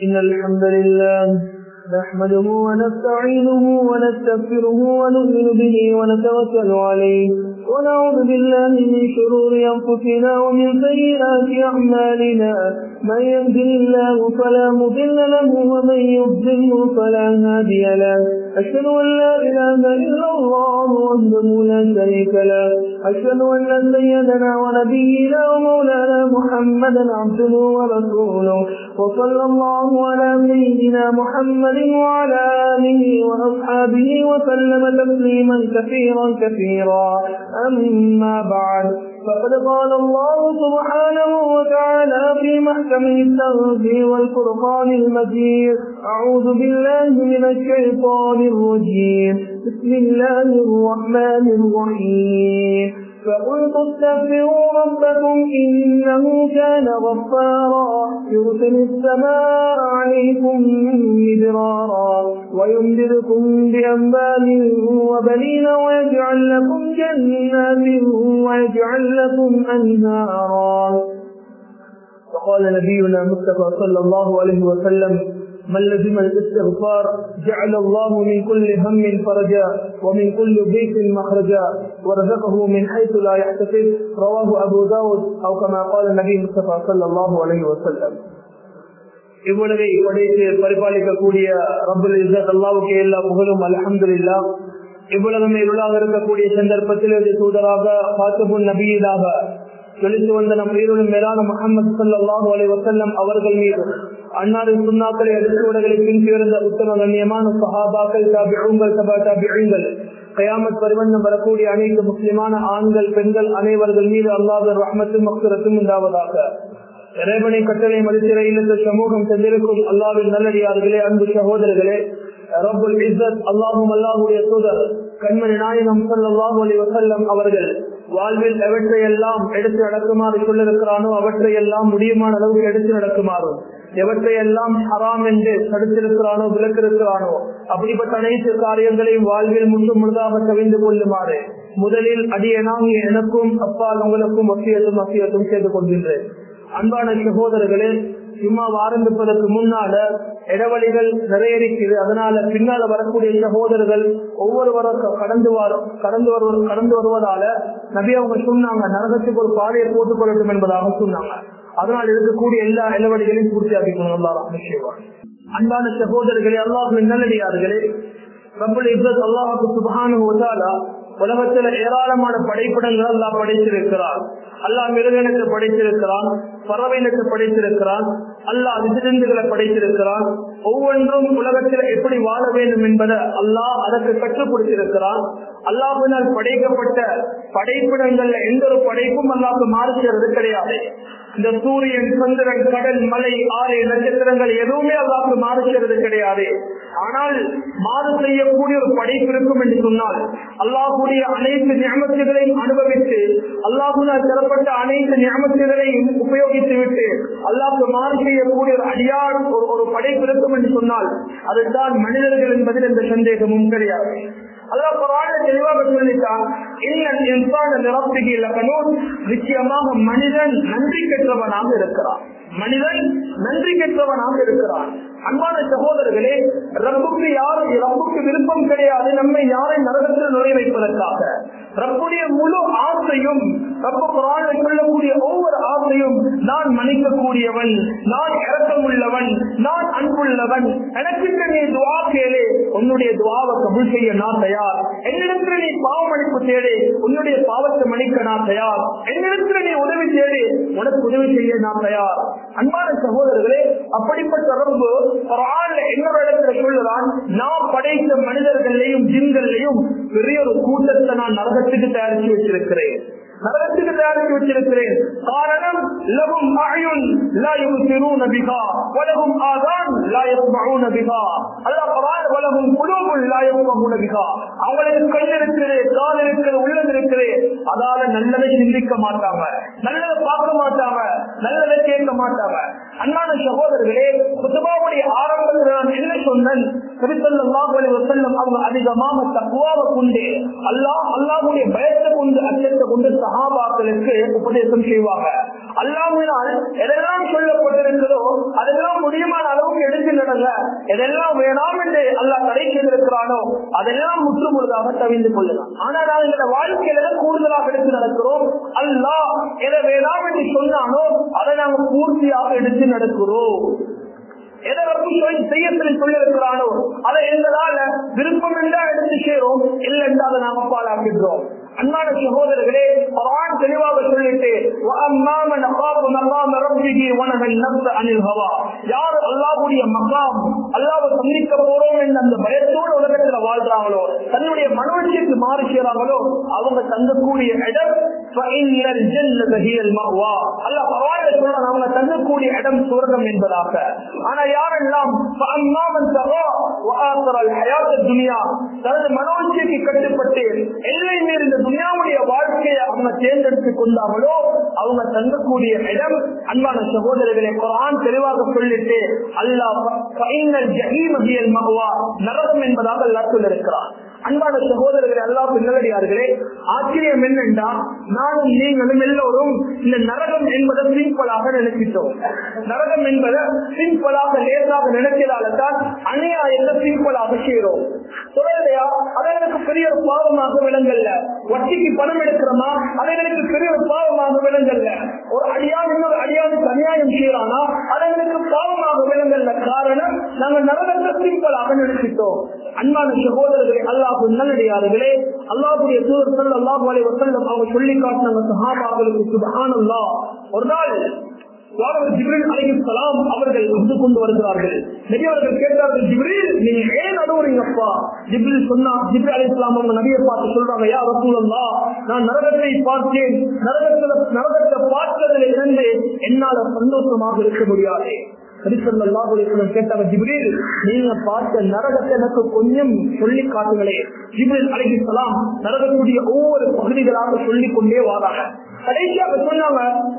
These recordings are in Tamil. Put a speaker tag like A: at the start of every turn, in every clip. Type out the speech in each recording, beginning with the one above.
A: إن الحمد لله نحمده ونستعينه ونستغفره ونؤمن به ونتوكل عليه ونعوذ بالله من شرور أنفسنا ومن سيئات أعمالنا من يهده الله فلا مضل له ومن يضلله فلا هادي له أشهد أن لا إله إلا الله وحده لا شريك له أشهد أن سيدنا ونبينا ومولانا محمدا عبده ورسوله وصلى الله على سيدنا محمد وعلى آله وأصحابه وسلم تسليما كثيرا كثيرا أما بعد فقد قال الله سبحانه وتعالى في محكم التنزيل والفرقان المجيد أعوذ بالله من الشيطان الرجيم بسم الله الرحمن الرحيم فقلت استغفروا ربكم إنه كان غفارا يرسل السماء عليكم مدرارا ويمددكم بأموال وبنين ويجعل لكم جنات ويجعل لكم أنهارا وقال نبينا مصطفى صلى الله عليه وسلم من لزم الاستغفار جعل الله من كل هم فرجا ومن كل ضيق مخرجا ورزقه من حيث لا يحتسب رواه ابو داود او كما قال النبي مصطفى صلى الله عليه وسلم இவ்வளவை படைத்து பரிபாலிக்கக்கூடிய ரபுல் இசத் அல்லாவுக்கு எல்லா புகழும் அலமதுல்லா இவ்வளவுமே இருளாக இருக்கக்கூடிய சந்தர்ப்பத்தில் இது தூதராக பாத்துபுன் நபியீதாக வெளித்து வந்த நம் உயிரிலும் மேலான முகமது சல்லாஹூ அலை வசல்லம் அவர்கள் மீது அன்னாரின் சுண்ணாக்களை அடுத்துவர்களை பின்தொடர்ந்த உத்தம கண்ணியமான சஹாபாக்கள் தாபிழுங்கள் சபா தாபிழுங்கள் கயாமத் பரிவண்ணம் வரக்கூடிய அனைத்து முஸ்லிமான ஆண்கள் பெண்கள் அனைவர்கள் மீது அல்லாத ரஹமத்தும் மக்சரத்தும் உண்டாவதாக இறைவனை கட்டளை மதித்திரை இல்லத்து சமூகம் சென்றிருக்கும் அல்லாவின் நல்லடியார்களே அன்பு சகோதரர்களே ரபுல் இஸ்ஸத் அல்லாஹும் அல்லாஹுடைய தூதர் கண்மணி நாயகம் சல்லாஹூ அலி வசல்லம் அவர்கள் வாழ்வில் எவற்றையெல்லாம் எடுத்து நடக்குமாறு சொல்லிருக்கிறானோ அவற்றையெல்லாம் முடியுமான அளவுக்கு எடுத்து நடக்குமாறும் எவற்றையெல்லாம் ஹராம் என்று தடுத்திருக்கிறானோ விளக்கிருக்கிறானோ அப்படிப்பட்ட அனைத்து காரியங்களையும் வாழ்வில் முற்று முழுதாக கவிந்து கொள்ளுமாறு முதலில் அடியனாகி எனக்கும் அப்பால் உங்களுக்கும் வசியத்தும் வசியத்தும் செய்து கொள்கின்றேன் அன்பான சகோதரர்களே சும்மா ஆரம்பிப்பதற்கு முன்னால இடைவெளிகள் நிறைய இருக்குது அதனால பின்னால வரக்கூடிய சகோதரர்கள் ஒவ்வொருவரும் கடந்து வரும் கடந்து வருவது கடந்து வருவதால நபி அவங்க சொன்னாங்க நரகத்துக்கு ஒரு பாதையை போட்டுக் கொள்ளட்டும் என்பதாக சொன்னாங்க அதனால் இருக்கக்கூடிய எல்லா இளவடிகளையும் பூர்த்தியாக்கிக்கணும் அல்லாஹ் அன்பான சகோதரர்களே அல்லாஹின் நல்லடியார்களே ரப்பல் இஸ்ஸத் அல்லாஹுக்கு சுபஹானஹு வ தஆலா உலகத்துல ஏராளமான படைப்பிடங்கள் அல்லாஹ் படைத்திருக்கிறார் அல்லாஹ் மிருகனுக்கு படைத்திருக்கிறான் பறவைகளுக்கு படைத்திருக்கிறான் அல்லாஹ் விசிறந்துகளை படைத்திருக்கிறான் ஒவ்வொன்றும் உலகத்தில் எப்படி வாழ வேண்டும் என்பதை அல்லாஹ் அதற்கு கற்றுக் கொடுத்திருக்கிறான் அல்லாஹினால் படைக்கப்பட்ட படைப்பிடங்கள்ல எந்த ஒரு படைப்பும் அல்லாஹ்க்கு மாறு செய்யறது கிடையாது இந்த சூரியன் சந்திரன் கடல் மலை ஆறு நட்சத்திரங்கள் எதுவுமே அல்லாஹ்க்கு மாறு செய்யறது கிடையாது ஆனால் மாறு செய்யக்கூடிய ஒரு படைப்பு இருக்கும் என்று சொன்னால் அல்லாஹுடைய அனைத்து ஞாபகங்களையும் அனுபவித்து அல்லாஹுனால் தரப்பட்ட அனைத்து ஞாபகங்களையும் உபயோகித்து விட்டு அல்லாஹ்க்கு மாறு செய்யக்கூடிய ஒரு அடியார் ஒரு ஒரு படைப்பு இருக்கும் என்று சொன்னால் அதுதான் மனிதர்கள் என்பதில் எந்த சந்தேகமும் கிடையாது அல்லாஹ் குரான தெளிவாக சொல்லிட்டான் இன்னல் இன்சான நிரப்பிக்கு இலக்கணும் நிச்சயமாக மனிதன் நன்றி கெட்டவனாக இருக்கிறான் மனிதன் நன்றி கெட்டவனாக இருக்கிறான் அன்பான சகோதரர்களே ரப்புக்கு யாரும் ரப்புக்கு விருப்பம் கிடையாது நம்மை யாரை நரகத்தில் நுழை வைப்பதற்காக ரப்புடைய முழு ஆசையும் ரப்பு குரான் சொல்லக்கூடிய ஒவ்வொரு ஆசையும் நான் மன்னிக்கக்கூடியவன் நான் இறக்கம் உள்ளவன் நான் அன்புள்ளவன் எனக்கு நீ துவா கேளு உன்னுடைய துவாவை கபுல் செய்ய நான் தயார் என்னிடத்தில் நீ பாவ மன்னிப்பு தேடு உன்னுடைய பாவத்தை மன்னிக்க நான் தயார் என்னிடத்தில் நீ உதவி தேடு உனக்கு உதவி செய்ய நான் தயார் அன்பான சகோதரர்களே அப்படிப்பட்ட ரப்பு குரான்ல இன்னொரு இடத்துல சொல்லுறான் நான் படைத்த மனிதர்களையும் ஜின்களையும் பெரிய ஒரு கூட்டத்தை நான் நரகத்துக்கு தயாரிச்சு வச்சிருக்கிறேன் நரகத்துக்கு தயாரித்து வச்சிருக்கிறேன் காரணம் லகும் அயுன் லா யுசிரூன பிஹா வலகும் ஆதான் லா யஸ்மஊன பிஹா அல்லாஹ் குர்ஆன் வலகும் குலூபுல் லா யஃகஹூன பிஹா அவங்களுக்கு கண் இருக்குது கால் இருக்குது உள்ளம் இருக்குது அதால நல்லதை சிந்திக்க மாட்டாங்க நல்லதை பார்க்க மாட்டாங்க நல்லதை கேட்க மாட்டாங்க அன்பான சகோதரர்களே குத்துபாவுடைய ஆரம்பத்தில் நான் என்ன சொன்னேன் திருத்தல்லாஹு அலைஹி வஸல்லம் அவங்க அதிகமாக தக்குவாவை கொண்டு அல்லாஹ் அல்லாஹ்வுடைய பயத்தை கொண்டு அச்சத்தை கொண்டு சஹாபாக்களுக்கு உபதேசம் செய்வாங்க அல்லாஹ்வினால் எதெல்லாம் சொல்லப்பட்டிருக்கிறதோ அதெல்லாம் முடியுமான அளவுக்கு எடுத்து கொள்ளுங்க எதெல்லாம் வேணாம் என்று அல்லாஹ் தடை செய்திருக்கிறானோ அதெல்லாம் முற்றுமுழுதாக தவிந்து கொள்ளலாம் ஆனா நான் எங்களோட வாழ்க்கையில கூடுதலாக எடுத்து நடக்கிறோம் அல்லாஹ் எதை வேணாம் என்று சொன்னானோ அதை நாங்க பூர்த்தியாக எடுத்து நடக்கிறோம் எதை ரப்பு சொல்லி செய்ய சொல்லி சொல்லியிருக்கிறானோ அதை எங்களால விருப்பம் என்றா எடுத்து சேரும் இல்லை என்றா அதை நாம பாலாக்கின்றோம் அன்பான சகோதரர்களே குர்ஆன் தெளிவாக சொல்லிட்டு وَأَمَّا مَنْ خَافَ مَقَامَ رَبِّهِ وَنَهَى النَّفْسَ عَنِ الْهَوَى யார் அல்லாஹ்வுடைய மகாம் அல்லாஹ்வை சந்திக்க போறோம் என்ற அந்த பயத்தோடு உலகத்துல வாழ்றாங்களோ தன்னுடைய மனோச்சிக்கு மாறு செய்றாங்களோ அவங்க தங்கக்கூடிய இடம் فَإِنَّ الْجَنَّةَ هِيَ الْمَأْوَى அல்லாஹ் குர்ஆன்ல சொல்றான் அவங்க தங்கக்கூடிய இடம் சுவர்க்கம் என்பதாக ஆனா யாரெல்லாம் فَأَمَّا مَنْ طَغَى وَآثَرَ الْحَيَاةَ الدُّنْيا தனது மனோச்சிக்கு கட்டுப்பட்டு எல்லை மீறி இந்த துனியாவுடைய வாழ்க்கையை அவங்க தேர்ந்தெடுத்துக் கொண்டாங்களோ அவங்க தங்கக்கூடிய இடம் அன்பான சகோதரர்களை குரான் தெளிவாக சொல்லிட்டு அல்லாஹ் ஃபைனல் ஜஹீம் ஹியல் மஹ்வா நரகம் என்பதாக அல்லாஹ் சொல்லியிருக்கிறார் அன்பான சகோதரர்களே அல்லாஹ் நல்லடியார்களே ஆச்சரியம் என்னென்றா நானும் நீங்களும் எல்லோரும் இந்த நரகம் என்பதை சிம்பிளாக நினைச்சிட்டோம் நரகம் என்பதை சிம்பிளாக லேசாக நினைச்சதால தான் அநியாயத்தை சிம்பிளாக செய்யறோம் சொல்லலையா அது எனக்கு பெரிய ஒரு பாவமாக விளங்கல்ல வட்டிக்கு பணம் எடுக்கிறோமா அது எனக்கு பெரிய ஒரு பாவமாக விளங்கல்ல ஒரு அடியான் இன்னொரு அடியானுக்கு அநியாயம் செய்யறானா அது எனக்கு பாவமாக விளங்கல்ல காரணம் நாங்க நரகத்தை சிம்பிளாக நினைச்சிட்டோம் அன்பான சகோதரர்களே அல்லாஹ் நல்லடியார்களே அல்லாஹுடைய தூதர் அல்லாஹ் அலை வசல்லம் அவங்க சொல்லி காட்டினாங்க சஹாபாக்களுக்கு சுபஹானல்லாஹ் ஒரு நாள் ஜிப்ரில் அலைஹிஸ்ஸலாம் அவர்கள் வந்து கொண்டு வருகிறார்கள் நபியவர்கள் கேட்டார்கள் ஜிப்ரில் நீங்க ஏன் அழுவுறீங்கப்பா ஜிப்ரில் சொன்னா ஜிப்ரில் அலைஹிஸ்ஸலாம் அவங்க நபியை பார்த்து சொல்றாங்க யா ரசூலல்லாஹ் நான் நரகத்தை பார்த்தேன் நரகத்துல நரகத்தை பார்த்ததில் இருந்து என்னால சந்தோஷமாக இருக்க முடியாது கேட்டாங்க ஜிப்ரீல் நீங்க பார்த்த நரகத்தை எனக்கு கொஞ்சம் சொல்லி காட்டுங்களே ஜிப்ரீல் அலைஹிஸ்ஸலாம் நரகத்துடைய ஒவ்வொரு பகுதிகளாக சொல்லிக் கொண்டே வாராங்க கடைசியாக சொன்னாங்க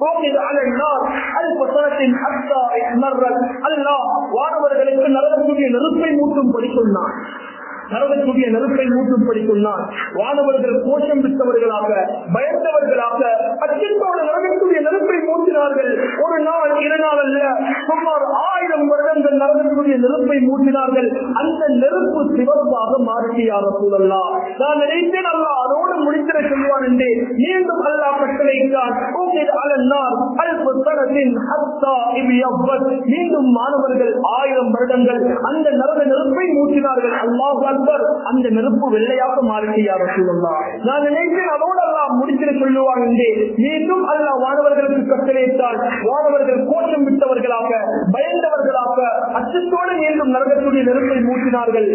A: அல்லாஹ் வானவர்களுக்கு நரகத்துடைய நெருப்பை மூட்டும்படி சொன்னான் நரகத்துடைய நெருப்பை மூட்டும்படி சொன்னான் வானவர்கள் கோஷம் விட்டவர்களாக பயந்தவர்களாக அச்சத்தோடு நரகத்துடைய நெருப்பை மூட்டினார்கள் ஒரு நாள் இரு நாள் அல்ல சுமார் ஆயிரம் வருடங்கள் நரகத்துடைய நெருப்பை மூட்டினார்கள் அந்த நெருப்பு சிவப்பாக மாற்றியார சூழல்லா நான் நினைத்தேன் அல்லா அதோடு முடித்திட சொல்வான் என்று மீண்டும் அல்லா கட்டளைத்தான் மீண்டும் மாணவர்கள் ஆயிரம் வருடங்கள் அந்த நரக நெருப்பை மூட்டினார்கள் அல்லாஹ் அக்பர் அந்த நெருப்பு வெள்ளையாக மாறியார் சொல்லலாம் நான் நினைத்தேன் அதோடு எல்லாம் முடித்து சொல்லுவான் என்று மீண்டும் அல்லா வானவர்களுக்கு கட்டளையிட்டால் வானவர்கள் கோஷம் விட்டவர்களாக பயந்தவர்களாக அச்சத்தோடு மீண்டும் நரகத்துடைய நெருப்பை மூட்டினார்கள்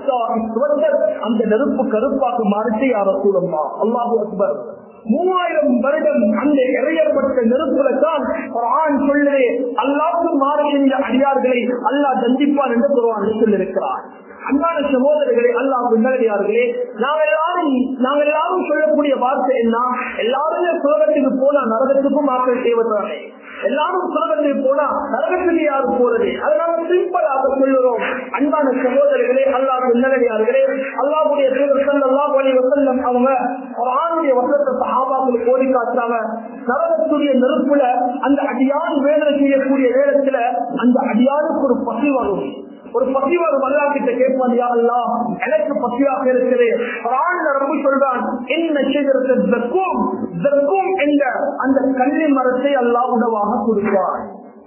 A: அந்த நெருப்பு கருப்பாக மாறிட்டு யார சூழல்லா அல்லாஹு அக்பர் மூவாயிரம் வருடம் அந்த எறையப்பட்ட நெருப்புல தான் ஒரு ஆண் சொல்லுதே அல்லாவுக்கு மாறு செஞ்ச அடியார்களை அல்லாஹ் தண்டிப்பான் என்று குருவான் சொல்லியிருக்கிறார் அன்பான சகோதரர்களே அல்லாஹ் நல்லடியார்களே நாங்கள் எல்லாரும் நாங்கள் எல்லாரும் சொல்லக்கூடிய வார்த்தை என்ன எல்லாருமே சுலகத்துக்கு போனா நரகத்துக்கும் மாற்றம் செய்வதானே எல்லாரும் சுலகத்துக்கு போனா நரகத்துக்கு யாரு போறது அதை நாங்கள் சிம்பிளாக சொல்லுறோம் அன்பான சகோதரர்களே அல்லாஹ் நல்லடியார்களே அல்லாஹுடைய சூழல் அல்லாஹ் வழி வசல்லம் அவங்க ஒரு ஆணுடைய வசத்தை சஹாபாக்கள் கோடி காட்டுறாங்க நரகத்துடைய நெருப்புல அந்த அடியான் வேதனை செய்யக்கூடிய நேரத்துல அந்த அடியானுக்கு ஒரு பசி வரும் ஒரு பசி வரும் அல்லா கிட்ட கேட்பான் யா அல்லா எனக்கு பசியாக இருக்குது குரான்ல ரொம்ப சொல்றான் என்ன செய்கிறது ஜர்க்கும் ஜர்க்கும் என்ற அந்த கல்வி மரத்தை அல்லாஹ் உணவாக கொடுப்பான்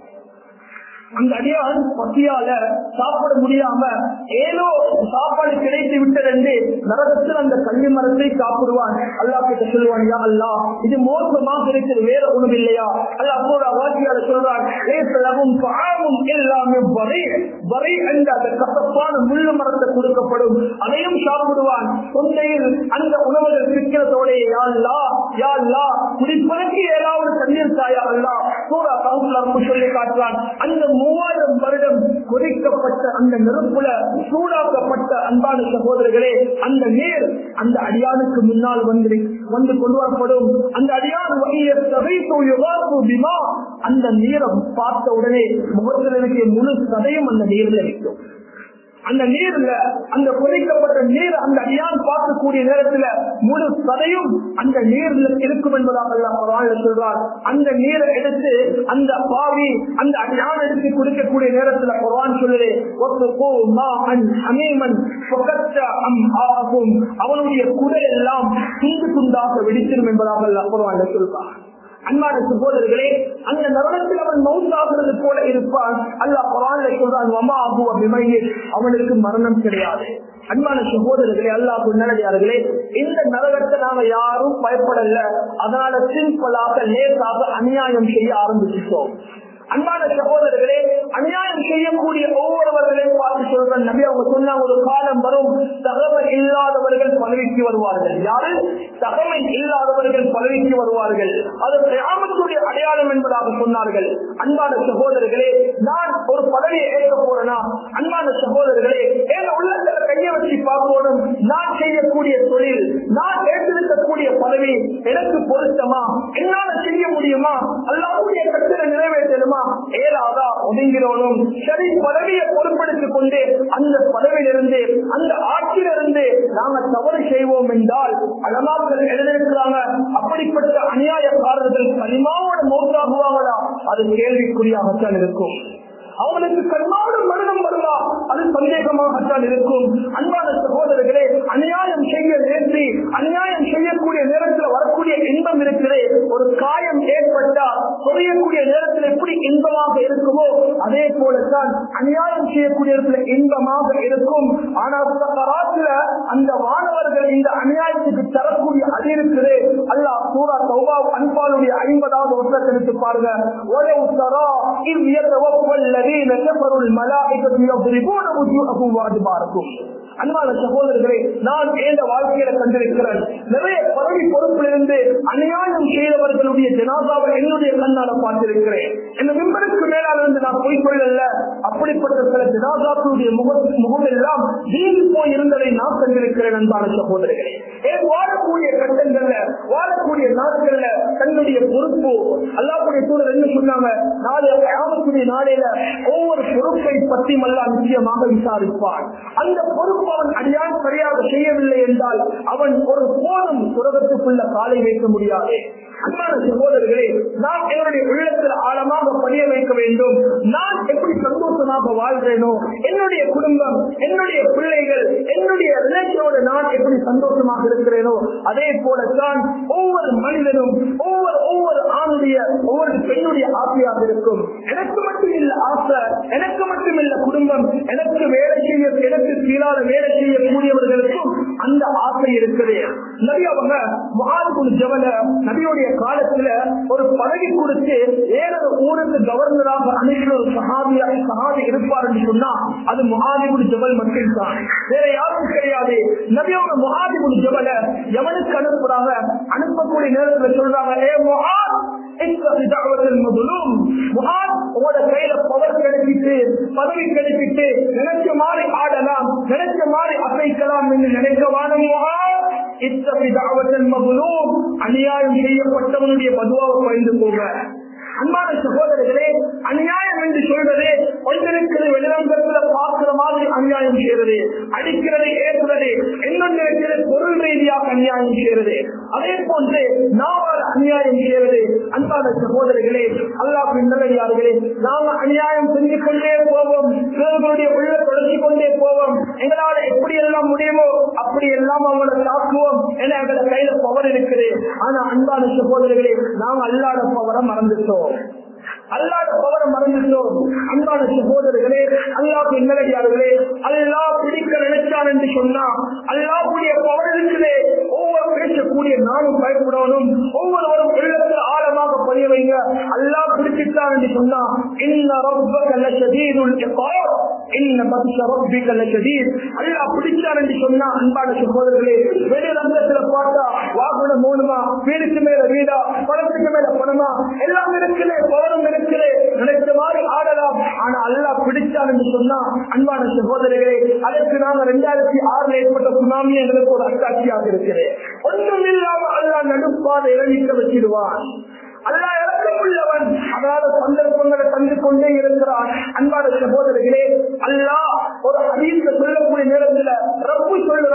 A: அந்த அடியான் பசியால சாப்பிட முடியாம ஏதோ சாப்பாடு கிடைத்து விட்டது என்று நரகத்தில் அந்த கல்வி மரத்தை சாப்பிடுவான் அல்லா கிட்ட சொல்லுவான் யா அல்லா இது மோசமாக இருக்கிறது வேற ஒண்ணும் இல்லையா அல்ல அப்போது வாக்கியால சொல்றான் ஏசலவும் பாவம் எல்லாமே வரை வரை என்ற அந்த கசப்பான முள்ளு மரத்தை கொடுக்கப்படும் அதையும் சாப்பிடுவான் தொண்டையில் அந்த உணவுகள் இருக்கிறதோட யாழ்லா யாழ்லா குடிப்பதற்கு ஏதாவது தண்ணீர் தாயா அல்லா சூரா கவுன்சிலர் சொல்லி காட்டுறான் அந்த மூவாயிரம் வருடம் கொதிக்கப்பட்ட அந்த நெருப்புல சூடாக்கப்பட்ட அன்பான சகோதரர்களே அந்த நீர் அந்த அடியானுக்கு முன்னால் வந்து வந்து கொண்டு வரப்படும் அந்த அடியான் வகைய பிமா அந்த நீரை பார்த்த உடனே முகத்திற்கு முழு சதையும் அந்த நீரில் வைக்கும் அந்த நீர்ல அந்த குறைக்கப்பட்ட நீர் அந்த அடியான் பார்க்கக்கூடிய நேரத்துல முழு சதையும் அந்த நீர்ல இருக்கும் என்பதாக அல்லாஹ் குர்ஆன்ல சொல்றார் அந்த நீரை எடுத்து அந்த பாவி அந்த அடியான் எடுத்து குடிக்கக்கூடிய நேரத்துல குர்ஆன் சொல்லுது "வத்துகூ மாஅன் ஹமீமன் ஃபகத்த அம்ஆகும்." அவனுடைய குடல் எல்லாம் துண்டு துண்டாக வெடித்திரும் என்பதாக அல்லாஹ் குர்ஆன்ல சொல்றார் அன்பான சகோதரர்களே அந்த நரகத்தில் அவன் மவுத்தாகிறது போல இருப்பான் அல்லாஹ் குரான்ல சொல்றான் வமா அபு அபிமையில் அவனுக்கு மரணம் கிடையாது அன்பான சகோதரர்களே அல்லாஹ் நல்லடியார்களே இந்த நரகத்தை நாம யாரும் பயப்படல அதனால சிம்பிளாக லேசாக அநியாயம் செய்ய ஆரம்பிச்சிட்டோம் அன்பான சகோதரர்களே அநியாயம் செய்யக்கூடிய ஒவ்வொருவர்களையும் பார்த்து சொல்ற நபி அவங்க சொன்னாங்க ஒரு காலம் வரும் தகமை இல்லாதவர்கள் பதவிக்கு வருவார்கள் யாரு தகமை இல்லாதவர்கள் பதவிக்கு வருவார்கள் அது கிராமத்துடைய அடையாளம் என்பதாக சொன்னார்கள் அன்பான சகோதரர்களே நான் ஒரு பதவியை ஏற்க போறேனா அன்பான சகோதரர்களே என் உள்ளத்துல கையை வச்சு பார்க்கணும் நான் செய்யக்கூடிய தொழில் நான் ஏற்றிருக்கக்கூடிய பதவி எனக்கு பொருத்தமா என்னால செய்ய முடியுமா அல்லாவுடைய கட்டளை நிறைவேற்றணுமா ஏறாதா ஒதுங்கிறோனும் சரி பதவியை பொறுப்படுத்திக் கொண்டு அந்த பதவியிலிருந்து அந்த ஆட்சியிலிருந்து நாங்க தவறு செய்வோம் என்றால் அலமாக்கள் எழுதியிருக்கிறாங்க அப்படிப்பட்ட அநியாயக்காரர்கள் கனிமாவோட மௌத்தாகுவாங்களா அது கேள்விக்குறியாகத்தான் இருக்கும் அவங்களுக்கு கண்மாவோட மரணம் வருமா அது சந்தேகமாகத்தான் இருக்கும் அன்பான சகோதரர்களே அநியாயம் செய்ய நேர்த்தி அநியாயம் செய்யக்கூடிய நேரத்தில் வரக்கூடிய இன்பம் இருக்கிறே ஒரு காயம் ஏற்பட்டா சொரியக்கூடிய நேரத்தில் எப்படி இன்பமாக இருக்குமோ அதே போலத்தான் அநியாயம் செய்யக்கூடிய இடத்துல இன்பமாக இருக்கும் ஆனால் சக்கராத்துல அந்த மாணவர்கள் இந்த அநியாயத்துக்கு தரக்கூடிய அது இருக்குது அல்லாஹ் சூரா சௌபா அன்பாலுடைய ஐம்பதாவது வருஷத்தை எடுத்து பாருங்க ஒரே உத்தரா இவ்வியத்தவப்பல் الذين كفروا الملائكة يضربون وجوههم وأدبارهم அன்பான சகோதரர்களே நான் ஏந்த வாழ்க்கையில கண்டிருக்கிறேன் நிறைய பதவி பொறுப்பிலிருந்து அநியாயம் செய்தவர்களுடைய ஜனாதாவை என்னுடைய கண்ணால பார்த்திருக்கிறேன் இந்த மிம்பருக்கு மேலால இருந்து நான் போய் கொள்ளல அப்படிப்பட்ட சில ஜனாதாக்களுடைய முக முகம் எல்லாம் வீங்கி போய் இருந்ததை நான் கண்டிருக்கிறேன் அன்பான சகோதரர்களே ஏன் வாழக்கூடிய கட்டங்கள்ல வாழக்கூடிய நாட்கள்ல தன்னுடைய பொறுப்பு அல்லாவுடைய சூழல் என்ன சொன்னாங்க நாளை ஆபத்துடைய நாளையில ஒவ்வொரு பொறுப்பை பற்றி மல்லா நிச்சயமாக விசாரிப்பான் அந்த பொறுப்பு அவன் அடியான் சரியாக செய்யவில்லை என்றால் அவன் ஒரு போதும் உலகத்துக்குள்ள காலை வைக்க முடியாது அன்பான சகோதரர்களே நாம் என்னுடைய உள்ளத்தில் ஆழமாக பதிய வைக்க வேண்டும் நான் எப்படி சந்தோஷமாக வாழ்கிறேனோ என்னுடைய குடும்பம் என்னுடைய பிள்ளைகள் என்னுடைய ரிலேஷனோடு நான் எப்படி சந்தோஷமாக இருக்கிறேனோ அதே போலத்தான் ஒவ்வொரு மனிதனும் ஒவ்வொரு ஒவ்வொரு ஆணுடைய ஒவ்வொரு பெண்ணுடைய ஆசையாக இருக்கும் எனக்கு மட்டும் இல்ல ஆசை எனக்கு மட்டும் இல்ல குடும்பம் எனக்கு வேலை செய்ய எனக்கு கீழாத வேலை செய்யக்கூடியவர்களுக்கும் அந்த ஆசை இருக்குது நபி அவங்க மகாதுகுல் ஜவல நபியுடைய காலத்துல ஒரு பதவி கொடுத்து ஏழு ஊருக்கு கவர்னராக அனுப்பின ஒரு சஹாபியா சஹாபி இருப்பார் என்று சொன்னா அது மகாதிபுல் ஜபல் மட்டும் தான் வேற யாரும் கிடையாது நபியோட மகாதிபுல் ஜபல எவனுக்கு அனுப்புறாங்க அனுப்பக்கூடிய நேரத்தில் சொல்றாங்க ஏ மொஹாத் உங்களோட கையில பவர் கிடைச்சிட்டு பதவி கிடைச்சிட்டு நினைச்ச மாதிரி ஆடலாம் நினைச்ச மாதிரி அசைக்கலாம் என்று நினைக்கவான அநியாயம் செய்யப்பட்டவனுடைய பதுவாவை பயந்து போக அன்பான சகோதரர்களே அநியாயம் என்று சொல்றது ஒன்றிருக்கிறது வெளிரங்கத்துல பார்க்கிற மாதிரி அநியாயம் செய்யறது அடிக்கிறது ஏற்றுறது இன்னொன்று இருக்கிறது பொருள் ரீதியாக அநியாயம் செய்யறது அதே போன்று நாவால் அநியாயம் செய்யறது அன்பான சகோதரர்களே அல்லாஹ் நல்லடியார்களே நாம அநியாயம் செஞ்சு கொண்டே போவோம் சிலர்களுடைய உள்ள தொடர்ச்சி கொண்டே போவோம் எங்களால எப்படி எல்லாம் முடியுமோ அப்படி எல்லாம் அவங்களை தாக்குவோம் என எங்களை கையில பவர் இருக்குது ஆனா அன்பான சகோதரர்களே நாம் அல்லாத பவரை மறந்துட்டோம் அல்லாத பவரை மறந்துட்டோம் அன்பான சகோதரர்களே அல்லாவுக்கு நல்லடியார்களே அல்லா பிடிக்க நினைச்சான் என்று சொன்னா அல்லாவுடைய பவர் இருக்குதே ஒவ்வொரு பேசக்கூடிய நானும் பயப்படணும் ஒவ்வொருவரும் உள்ளத்தில் ஆழமாக பதிய வைங்க அல்லா பிடிச்சிட்டான் என்று சொன்னா இன்ன ரொம்ப கல்ல சதீதுல் இன்ன பக்ஷ ரப்பி கல்ல சதீத் அல்லா பிடிச்சான் என்று சொன்னா அன்பான சகோதரர்களே வெளிரங்கத்துல பார்த்தா வாகனம் மூணுமா வீடுக்கு மேல வீடா பணத்துக்கு மேல பணமா எல்லாம் இருக்குது பவரும் இருக்குது நினைச்ச மாதிரி ஆடலாம் ஆனா அல்லா பிடிச்சான் என்று சொன்னா அன்பான சகோதரர்களே அதற்கு நாங்க ரெண்டாயிரத்தி ஆறுல ஏற்பட்ட சுனாமி எங்களுக்கு ஒரு அட்டாட்சியாக இருக்கிறது ஒன்றும் இல்லாம அல்லா நடுப்பாதை இறங்கிக்க வச்சிடுவான் அல்லா இறக்கம் உள்ளவன் அதனால சந்தர்ப்பங்களை தந்து கொண்டே இருக்கிறான் அன்பான சகோதரர்களே அல்லா ஒரு அதீத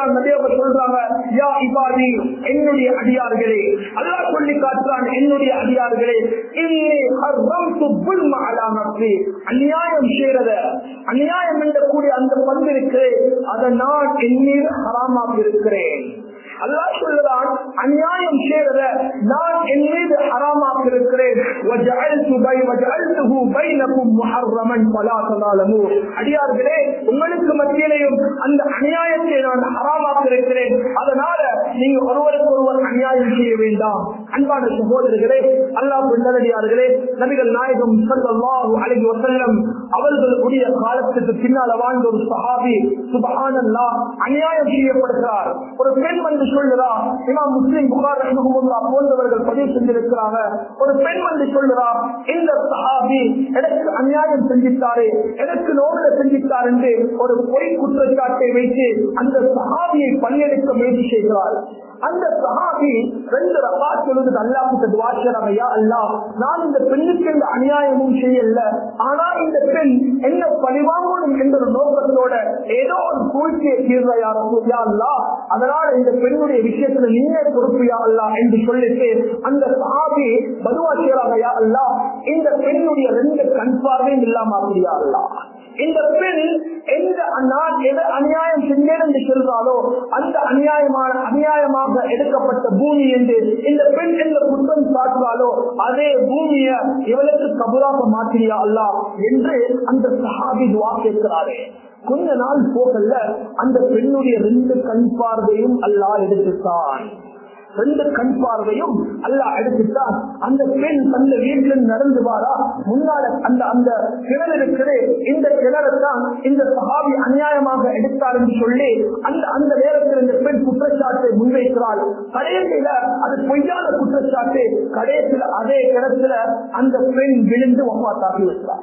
B: சொல்றான் நபியாக சொல்றாங்க யா இபாதி என்னுடைய அடியார்களே அல்லாஹ் சொல்லி காட்டுறான் என்னுடைய அடியார்களே இன்னி ஹர்ரம்து புல்ம அலா நஃப்ஸி அநியாயம் செய்யறத அநியாயம் என்ற கூடிய அந்த பங்கு இருக்கு அதை நான் என்னீர் ஹராமாக இருக்கிறேன் அல்லாஹ் சொல்லுறான் அநியாயம் செய்யறத நான் என் மீது ஹராமாக இருக்கிறேன் وَجَعَلْتُ بَيْ- وَجَعَلْتُهُ بَيْنَكُمْ مُحَرَّمًا فَلَا تَظَالَمُوا. அடியார்களே உங்களுக்கு மத்தியிலையும் அந்த அநியாயத்தை நான் ஹராமாக இருக்கிறேன் அதனால நீங்க ஒருவருக்கு ஒருவர் அநியாயம் செய்ய வேண்டாம் அன்பான சகோதரர்களே அல்லாஹ் நல்லடியார்களே நபிகள் நாயகம் ஸல்லல்லாஹு அலைஹி வஸல்லம் அவர்களுடைய காலத்துக்கு பின்னால வாழ்ந்த ஒரு சஹாபி சுபஹானல்லாஹ் அநியாயம் செய்யப்படுகிறார் ஒரு பெண் வந்து சொல்லுறா இமாம் முஸ்லிம் புகார் ரஹ்மஹுல்லா போன்றவர்கள் பதிவு செஞ்சிருக்கிறாங்க ஒரு பெண் வந்து சொல்லுறா இந்த சஹாபி எனக்கு அநியாயம் செஞ்சிட்டாரு எனக்கு நோவில செஞ்சிட்டார் என்று ஒரு பொய் குற்றச்சாட்டை வைத்து அந்த சஹாபியை பணியெடுக்க முயற்சி செய்கிறார் அந்த சஹாபி ரெண்டு ரபா சொல்லுது அல்லாஹ்வுக்கு துவா செய்றாங்கய்யா அல்லாஹ் நான் இந்த பெண்ணுக்கு எந்த அநியாயமும் செய்யல ஆனா இந்த பெண் என்ன பழிவாங்கணும் என்ற ஒரு நோக்கத்தோட ஏதோ ஒரு சூழ்ச்சியை தீர்வையா யா அல்லாஹ் அதனால இந்த பெண்ணுடைய விஷயத்துல நீயே பொறுப்பியா அல்லா என்று சொல்லிட்டு அந்த சஹாபி பதுவா செய்றாங்கய்யா அல்லாஹ் இந்த பெண்ணுடைய ரெண்டு கண் பார்வையும் இல்லாம அப்படியா அல்லாஹ் இந்த பெண் எந்த நான் எதை அநியாயம் செஞ்சேன் என்று சொல்றாலோ அந்த அநியாயமான அநியாயமாக எடுக்கப்பட்ட பூமி என்று இந்த பெண் எந்த குற்றம் சாட்டுவாலோ அதே பூமியை இவளுக்கு கபுராக மாற்றியா அல்லா என்று அந்த சஹாபி துவா கேட்கிறாரே கொஞ்ச நாள் போகல அந்த பெண்ணுடைய ரெண்டு கண் பார்வையும் அல்லாஹ் எடுத்துத்தான் ரெண்டு கண் பார்வையும் அல்லாஹ் எடுத்துட்டான் அந்த பெண் தந்த வீட்டுல நடந்து வாரா முன்னால அந்த அந்த கிணறு இருக்குது இந்த கிணறு தான் இந்த சகாபி அநியாயமாக எடுத்தார் என்று சொல்லி அந்த அந்த நேரத்தில் இந்த பெண் குற்றச்சாட்டை முன்வைக்கிறாள் கடைசியில அது பொய்யான குற்றச்சாட்டு கடைசியில் அதே கிணத்துல அந்த பெண் விழுந்து ஒப்பாத்தாக்கி வைத்தார்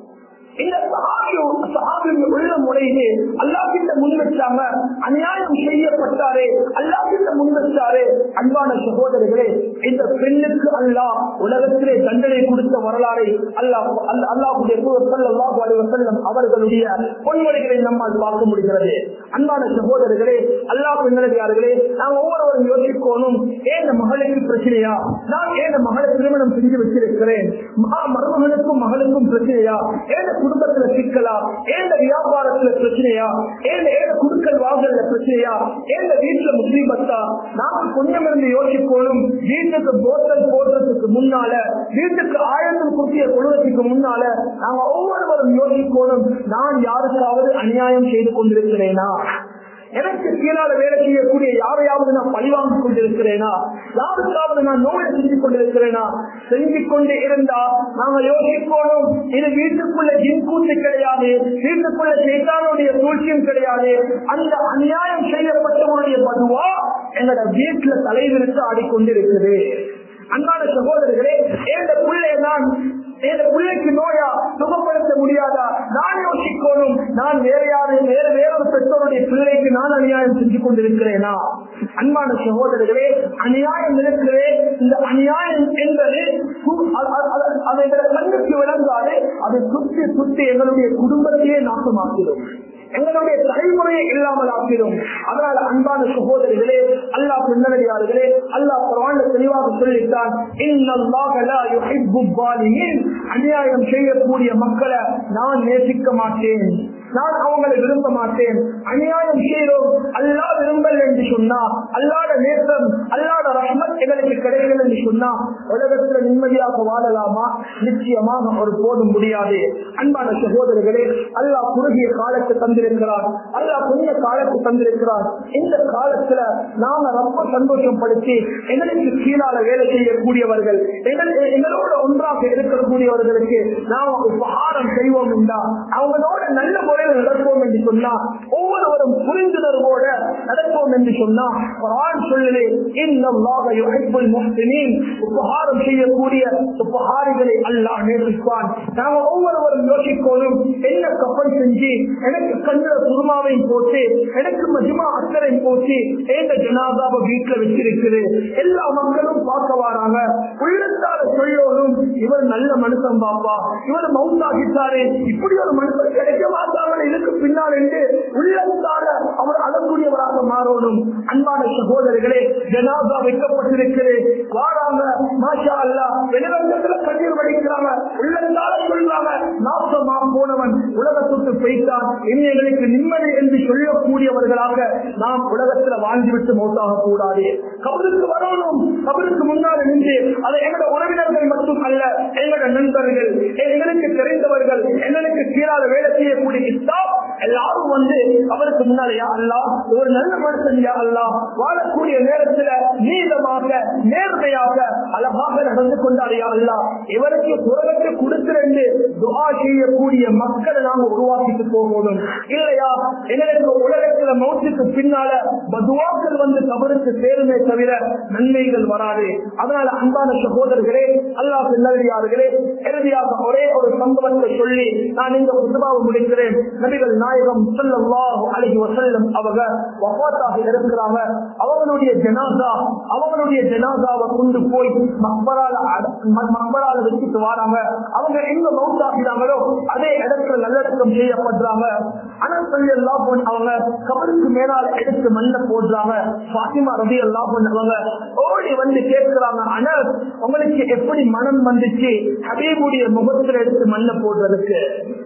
B: இந்த சஹாபியும் சஹாபியும் உள்ள முறையிலே அல்லாஹ்கிட்ட முன் வச்சாங்க அநியாயம் செய்யப்பட்டாரே அல்லாஹ்கிட்ட முன் வச்சாரே அன்பான சகோதரர்களே இந்த பெண்ணுக்கு அல்லாஹ் உலகத்திலே தண்டனை கொடுத்த வரலாறை அல்லாஹ் அல்ல- அல்லாஹ்வுடைய தூதர் ஸல்லல்லாஹு அலைஹி வஸல்லம் அவர்களுடைய பொன்மொழிகளை நம்மால் பார்க்க முடிகிறது அன்பான சகோதரர்களே அல்லாஹ் பின்னடியார்களே நாம் ஒவ்வொருவரும் யோசிக்கணும் ஏன் இந்த மகளுக்கு பிரச்சனையா நான் ஏன் இந்த மகளை திருமணம் செஞ்சு வச்சிருக்கிறேன் மகா மருமகனுக்கும் மகளுக்கும் பிரச்சனையா ஏன் இந்த குடும்பத்துல சிக்கலா ஏன் இந்த வியாபாரத்துல பிரச்சனையா ஏன் ஏன் குடுக்கல் வாங்கல பிரச்சனையா ஏன் இந்த வீட்டுல முஸ்லீமத்தா நாம கொஞ்சம் இருந்து யோசிக்கணும் வீட்டுக்கு போத்தல் போடுறதுக்கு முன்னால வீட்டுக்கு ஆயிரத்தும் குட்டிய கொள்வதற்கு முன்னால நாங்க ஒவ்வொருவரும் யோசிக்கணும் நான் யாருக்காவது அநியாயம் செய்து கொண்டிருக்கிறேனா எனக்கு கீழால வேலை செய்யக்கூடிய யாரையாவது நான் பழிவாங்கிக் கொண்டிருக்கிறேனா யாருக்காவது நான் நோயை செஞ்சு கொண்டிருக்கிறேனா செஞ்சு கொண்டு இருந்தா நாங்க யோசிக்கணும் இது வீட்டுக்குள்ள ஜின்கூத்து கிடையாது வீட்டுக்குள்ள சேத்தானுடைய சூழ்ச்சியும் கிடையாது அந்த அநியாயம் செய்யப்பட்டவருடைய பதுவா எங்களோட வீட்டுல தலைவிரித்து ஆடிக்கொண்டிருக்குது அன்பான சகோதரர்களே ஏந்த பிள்ளை நான் இந்த பிள்ளைக்கு நோயா சுகப்படுத்த முடியாதா நான் யோசிக்கணும் நான் வேற யாரு வேற வேறொரு பெற்றோருடைய பிள்ளைக்கு நான் அநியாயம் செஞ்சு கொண்டிருக்கிறேனா அன்பான சகோதரர்களே அநியாயம் இருக்கிறே இந்த அநியாயம் என்பது சு- அ- அ- அ- அதை எங்களை கண்ணுக்கு விளங்காது அதை சுற்றி சுற்றி எங்களுடைய குடும்பத்தையே நாசமாக்கிடும் எங்களுடைய தலைமுறையை இல்லாமல் ஆக்கிடும் அதனால அன்பான சகோதரிகளே அல்லாஹ் பின்னடியார்களே அல்லாஹ் குர்ஆன்ல தெளிவாக சொல்லிட்டான் இன்னல்லாஹ லா யுஹிப்பு ஸாலிமீன் அநியாயம் செய்யக்கூடிய மக்களை நான் நேசிக்க மாட்டேன் நான் அவங்களை விரும்ப மாட்டேன் அநியாயம் செய்கிறோம் அல்லாஹ் விரும்பல் என்று சொன்னா அல்லாத நேசம் அல்லாத ரஹ்மத் எங்களுக்கு கிடைக்கல என்று சொன்னா உலகத்துல நிம்மதியாக வாழலாமா நிச்சயமாக ஒரு போதும் முடியாது அன்பான சகோதரர்களே அல்லாஹ் குறுகிய காலத்தை தந்திருக்கிறார் அல்லாஹ் கொஞ்ச காலத்தை தந்திருக்கிறார் இந்த காலத்துல நாம ரொம்ப சந்தோஷப்படுத்தி எங்களுக்கு கீழால வேலை செய்யக்கூடியவர்கள் எங்கள்- எங்களோட ஒன்றாக இருக்கக்கூடியவர்களுக்கு நாம உபகாரம் செய்வோம் என்றா அவங்களோட நல்ல முறையில் நடப்போம் என்று சொன்னா ஒவ்வொருவரும் புரிந்துணர்வோட நடப்போம் என்று சொன்னா குர்ஆன் சொல்லுது இன்னல்லாஹ யுஹிப்புல் முஹ்சினீன் உபகாரம் செய்யக்கூடிய உபகாரிகளை அல்லாஹ் நேசிப்பான் நாம ஒவ்வொருவரும் யோசிக்கணும் என்ன கப்பல் செஞ்சு எனக்கு கண்ணுல குருமாவை போட்டு எனக்கு மஜ்மா அக்கறை போட்டு ஏந்த ஜனாதாவை வீட்டுல வச்சிருக்குது எல்லா மக்களும் பார்க்க வராங்க உள்ளத்தால சொல்லணும் இவர் நல்ல மனுஷன் பாப்பா இவர் மவுத்தாகிட்டாரு இப்படி ஒரு மனுஷன் கிடைக்க மாட்டாங்க இதுக்கு பின்னால் என்று உள்ளத்தால அவர் அழக்கூடியவராக மாறணும் அன்பான சகோதரர்களே ஜனாதா வைக்கப்பட்டிருக்கிறது வாராங்க மாஷா அல்லா வெளிரங்கத்துல கண்ணீர் வடிக்கிறாங்க உள்ளத்தால சொல்றாங்க நாசமா போனவன் உலகத்துக்கு போய்த்தான் இனி எங்களுக்கு நிம்மதி என்று சொல்லக்கூடியவர்களாக நாம் உலகத்துல வாழ்ந்துவிட்டு மௌத்தாக கூடாது கபருக்கு வரணும் கபருக்கு முன்னால் நின்று அதை எங்களோட உறவினர்கள் மட்டும் அல்ல எங்களோட நண்பர்கள் எங்களுக்கு தெரிந்தவர்கள் எங்களுக்கு கீழாத வேலை செய்யக்கூடிய இஸ்லாம் எல்லாரும் வந்து அவருக்கு முன்னாலே யா அல்லா ஒரு நல்ல மனுஷன் யா அல்லா வாழக்கூடிய நேரத்துல நீளமாக நேர்மையாக அழகாக நடந்து கொண்டாரு யா அல்லா இவருக்கு உலகத்தை கொடுத்திருந்து துவா செய்யக்கூடிய மக்களை நாங்க உருவாக்கிட்டு போகணும் இல்லையா எங்களுக்கு உலகத்துல மௌத்துக்கு பின்னால பதுவாக்கள் வந்து கபருக்கு சேருமே தவிர நன்மைகள் வராது அதனால அன்பான சகோதரர்களே அல்லாஹ் நல்லடியார்களே இறுதியாக ஒரே ஒரு சம்பவத்தை சொல்லி நான் இந்த குத்துபாவை முடிக்கிறேன் நபிகள் நாயகம் ஸல்லல்லாஹு அலைஹி வஸல்லம் அவங்க வஃபாத்தாக இருக்கிறாங்க அவங்களுடைய ஜனாசா அவங்களுடைய ஜனாசாவை கொண்டு போய் மக்பரால அட- ம- மக்பரால வச்சுட்டு வராங்க அவங்க எங்க மவுத்தாகிறாங்களோ அதே இடத்துல நல்லடக்கம் செய்யப்படுறாங்க அனல் சொல்லி எல்லாம் அவங்க கபருக்கு மேலால எடுத்து மண்ணை போடுறாங்க பாத்திமா ரவி எல்லாம் அவங்க ஓடி வந்து கேட்கிறாங்க அனல் உங்களுக்கு எப்படி மனம் வந்துச்சு ஹபீபுடைய முகத்துல எடுத்து மண்ணை போடுறதுக்கு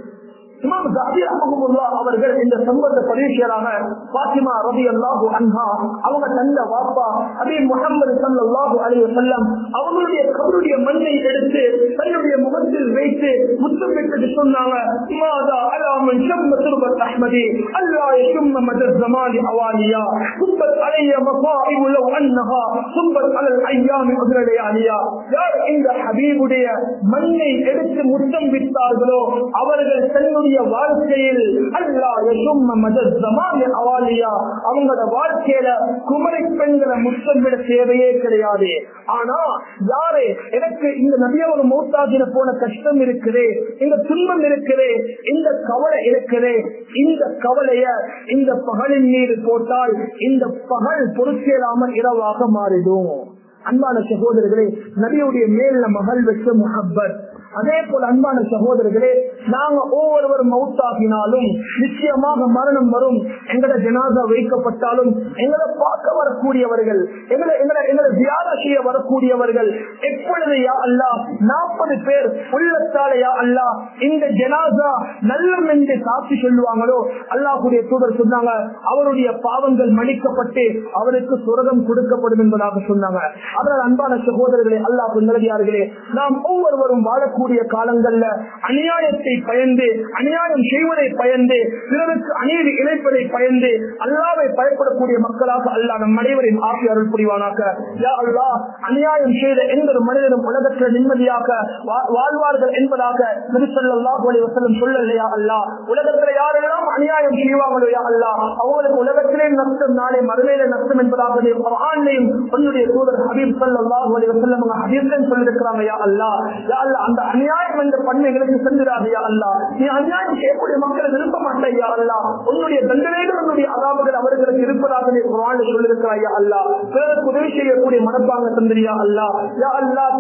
B: இமாம் ஜாபி ரஹ்மத்துல்லாஹ் அவர்கள் இந்த சம்பந்த பரிசீலராக பாத்திமா ரபி அல்லாஹு அன்ஹா அவங்க தந்த வாப்பா அபி முகமது ஸல்லல்லாஹு அலைஹி வஸல்லம் அவங்களுடைய கபருடைய மண்ணை எடுத்து தன்னுடைய முகத்தில் வைத்து முத்தமிட்டு சொன்னாங்க மாதா அலா மன் ஷம்ம துர்பத் அஹ்மதி அல்லா யஷம்ம மத ஜமாலி அவாலியா சுப்பத் அலைய மசாஇபு லவ் அன்னஹா சுப்பத் அலல் ஐயாமி உதரலையாலியா யார் இந்த ஹபீபுடைய மண்ணை எடுத்து முத்தம் விட்டார்களோ அவர்கள் தன்னுடைய வாழ்க்கையில் அல்லா யசும்ம மதத் ஜமான் அவாலியா அவங்களோட வாழ்க்கையில குமரி பெண்களை முத்தம் விட தேவையே கிடையாது ஆனா யாரு எனக்கு இந்த நபியவங்க மூத்தாகின போன கஷ்டம் இருக்குது இந்த துன்பம் இருக்குது இந்த கவலை இருக்குது இந்த கவலைய இந்த பகலின் மீது போட்டால் இந்த பகல் பொறுக்கேலாம இரவாக மாறிடும் அன்பான சகோதரர்களே நபியுடைய மேல மகள் வச்ச முகப்பத் அதே போல அன்பான சகோதரர்களே நாங்க ஒவ்வொருவர் மவுத்தாகினாலும் நிச்சயமாக மரணம் வரும் எங்கட ஜனாதா வைக்கப்பட்டாலும் எங்களை பார்க்க வரக்கூடியவர்கள் எங்களை எங்களை எங்களை தியானம் செய்ய வரக்கூடியவர்கள் எப்பொழுது யா அல்லா நாற்பது பேர் உள்ளத்தால யா அல்லா இந்த ஜனாதா நல்லம் என்று சாட்சி சொல்லுவாங்களோ அல்லாஹுடைய தூதர் சொன்னாங்க அவருடைய பாவங்கள் மன்னிக்கப்பட்டு அவருக்கு சுரகம் கொடுக்கப்படும் என்பதாக சொன்னாங்க அதனால் அன்பான சகோதரர்களே அல்லாஹ் நல்லடியார்களே நாம் ஒவ்வொருவரும் வாழக்கூடிய காலங்கள்ல அநியாயத்தை பயந்து அநியாயம் செய்வதை பயந்து பிறருக்கு அநீதி இணைப்பதை பயந்து அல்லாவை பயப்படக்கூடிய மக்களாக அல்லாஹ் நம் அனைவரின் ஆசை அருள் புரிவானாக யா அல்லாஹ் அநியாயம் செய்த எந்த ஒரு மனிதனும் உலகத்தில் நிம்மதியாக வா- வாழ்வார்கள் என்பதாக நபிசல்லாஹு அலைஹி வஸல்லம் சொல்லலையா அல்லாஹ் உலகத்துல யாரெல்லாம் அநியாயம் செய்வாங்களோ யா அல்லாஹ் அவங்களுக்கு உலகத்திலே நஷ்டம் நாளை மறுமையில நஷ்டம் என்பதாக குர்ஆன்லயும் உன்னுடைய தூதர் ஹபீப் ஸல்லல்லாஹு அலைஹி வஸல்லம் அவங்க ஹபீப்லயும் சொல்லியிருக்கிறாங்க யா அல்லாஹ் யா அல்லாஹ் அந்த அநியாயம் என்ற பண்பு எங்களுக்கு சென்றாது யா அல்லாஹ் நீ அநியாயம் செய்யக்கூடிய மக்களை விரும்ப மாட்டேன் யா அல்லாஹ் உன்னுடைய தண்டனைகள் உன்னுடைய அதாபங்கள் அவர்களுக்கு இருப்பதாக நீ குர்ஆனில் சொல்லியிருக்கிறாய் யா அல்லாஹ் பிறருக்கு உதவி செய்யக்கூடிய மனப்பாங்க தந்திரியா அல்லாஹ் யா அல்லாஹ்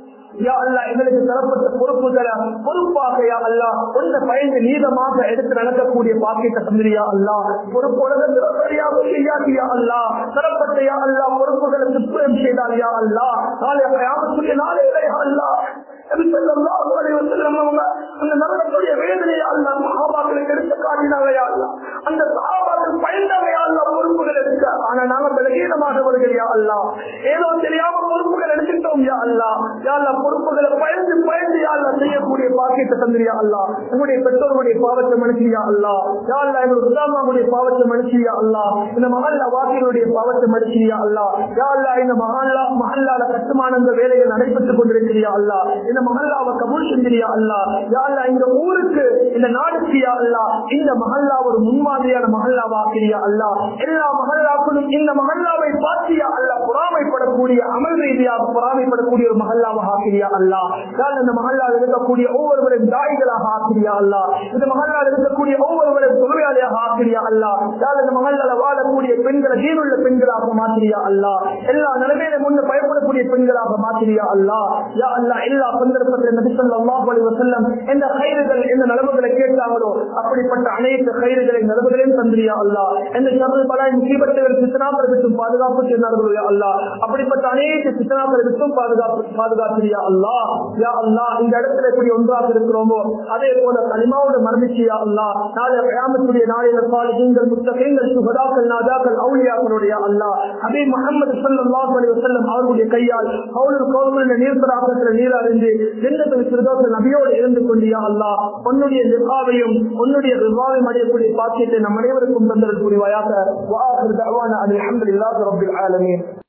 B: யா அல்லாஹ் எங்களுக்கு தரப்பட்ட பொறுப்புகளை பொறுப்பாக யா அல்லாஹ் உன்னை பயந்து நீதமாக எடுத்து நடக்கக்கூடிய பாக்கியத்தை தந்திரியா அல்லாஹ் பொறுப்போட நிரப்படியாக செய்யாது யா அல்லாஹ் தரப்பட்ட யா அல்லாஹ் பொறுப்புகளை துப்புரம் செய்தால் யா அல்லாஹ் நாளை கயாமத்துடைய நாளையில யா அல்லாஹ் நபி ஸல்லல்லாஹு அலைஹி வஸல்லம் அவங்க அந்த நரகத்துடைய வேதனையை அல்லாஹ் சஹாபாக்களுக்கு எடுத்து காட்டினாங்க யா அல்லாஹ் அந்த சஹாபாக்கள் பயந்தாங்க யா அல்லாஹ் பொறுப்புகள் எடுக்க ஆனா நாங்க பலகீனமானவர்கள் யா அல்லாஹ் ஏதோ தெரியாம பொறுப்புகள் எடுத்துட்டோம் யா அல்லாஹ் யா அல்லாஹ் பொறுப்புகளை பயந்து பயந்து யா அல்லாஹ் செய்யக்கூடிய பாக்கியத்தை தந்திரியா அல்லாஹ் உங்களுடைய பெற்றோருடைய பாவத்தை மனுஷியா அல்லாஹ் யா அல்லாஹ் எங்களுடைய உதாமாவுடைய பாவத்தை மனுஷியா அல்லாஹ் இந்த மகல்லா வாக்கியருடைய பாவத்தை மனுஷியா அல்லாஹ் யா அல்லாஹ் இந்த மகல்லா மகல்லால கட்டுமானங்கள் வேலைகள் நடைபெற்றுக் கொண்டிருக்கிறியா அல்லாஹ் இந்த மகல்லாவை கபூல் செஞ்சிரியா அல்லாஹ் யா அல்லாஹ் இந்த ஊருக்கு இந்த நாடுக்கு யா அல்லாஹ் இந்த மகல்லா ஒரு முன்மாதிரியான மகல்லாவா ஆக்கிறியா அல்லாஹ் எல்லா மகல்லாக்களும் இந்த மகல்லாவை பார்த்தியா அல்லாஹ் பொறாமைப்படக்கூடிய அமல் ரீதியாக பொறாமைப்படக்கூடிய ஒரு மகல்லாவாக ஆக்கிறியா அல்லாஹ் யா அல்லாஹ் இந்த மகல்லாவில் இருக்கக்கூடிய ஒவ்வொருவரையும் தாய்களாக ஆக்கிறியா அல்லாஹ் இந்த மகல்லாவில் இருக்கக்கூடிய ஒவ்வொருவரையும் தொழுவையாளியாக ஆக்கிரியா அல்லா யாழ் இந்த மகள்ல வாழக்கூடிய பெண்களை தீனுள்ள பெண்களாக மாற்றியா அல்லா எல்லா நிலைமையில முன்னு பயப்படக்கூடிய பெண்களாக மாற்றியா அல்லா யா அல்லா எல்லா சந்தர்ப்பத்திலும் நபி ஸல்லல்லாஹு அலைஹி வஸல்லம் எந்த கைதுகள் எந்த நிலவுகளை கேட்டாங்களோ அப்படிப்பட்ட அனைத்து கைதுகளை நிலவுகளையும் தந்திரியா அல்லா எந்த சர்வ பல முசீபத்துகள் சித்தனாக்களை விட்டும் பாதுகாப்பு செய்தார்களோ யா அல்லா அப்படிப்பட்ட அனைத்து சித்தனாக்களை விட்டும் பாதுகாப்பு பாதுகாத்திரியா அல்லா யா அல்லா இந்த இடத்துல எப்படி ஒன்றாக இருக்கிறோமோ அதே போல கனிமாவோட மரணிச்சியா அல்லா நாளை கயாமத்துடைய நாளையில சாலிகள் முத்தகைங்கள் சுகதாக்கள் நாதாக்கள் அவுளியாக்களுடைய அல்லா அதே முகமது ஸல்லல்லாஹு அலைஹி வஸல்லம் அவர்களுடைய கையால் அவளுக்கு கோவிலில் நீர் தராகத்தில் நீர் அறிந்து ஜன்னத்தில் சிறுதாக்கள் நபியோடு இருந்து கொண்டியா அல்லா உன்னுடைய லிகாவையும் உன்னுடைய ரிவாவையும் அடையக்கூடிய பாக்கியத்தை நம் அனைவருக்கும் தந்தல் புரிவாயாக வாஹிர் தஅவானா அல்ஹம்துலில்லாஹி ரப்பில் ஆலமீன்